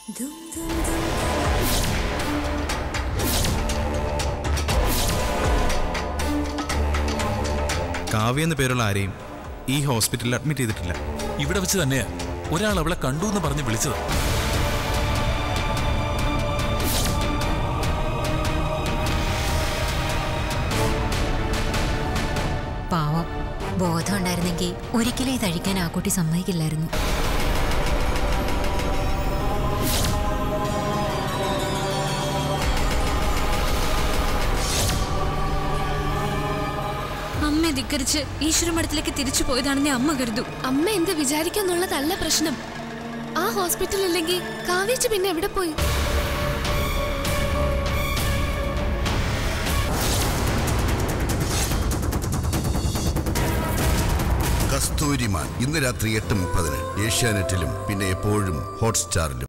കാവ്യ എന്ന പേരുള്ള ആരെയും ഈ ഹോസ്പിറ്റലിൽ അഡ്മിറ്റ് ചെയ്തിട്ടില്ല ഇവിടെ വെച്ച് തന്നെയാ ഒരാൾ അവളെ കണ്ടു എന്ന് പറഞ്ഞ് വിളിച്ചത് പാവം ബോധം ഉണ്ടായിരുന്നെങ്കിൽ ഒരിക്കലും ഇത് അഴിക്കാൻ ആ കുട്ടി സമ്മതിക്കില്ലായിരുന്നു അമ്മയെ ധിക്കരിച്ച് ഈശ്വരമഠത്തിലേക്ക് തിരിച്ചു പോയതാണെന്ന് അമ്മ കരുതു അമ്മ എന്ത് വിചാരിക്കാന്നുള്ളതല്ല പ്രശ്നം ആ ഹോസ്പിറ്റൽ ഇല്ലെങ്കിൽ കാവേച്ച് പിന്നെ എവിടെ പോയി കസ്തൂരിമാൻ ഇന്ന് രാത്രി എട്ട് മുപ്പതിന് ഏഷ്യാനെറ്റിലും പിന്നെ എപ്പോഴും ഹോട്ട്സ്റ്റാറിലും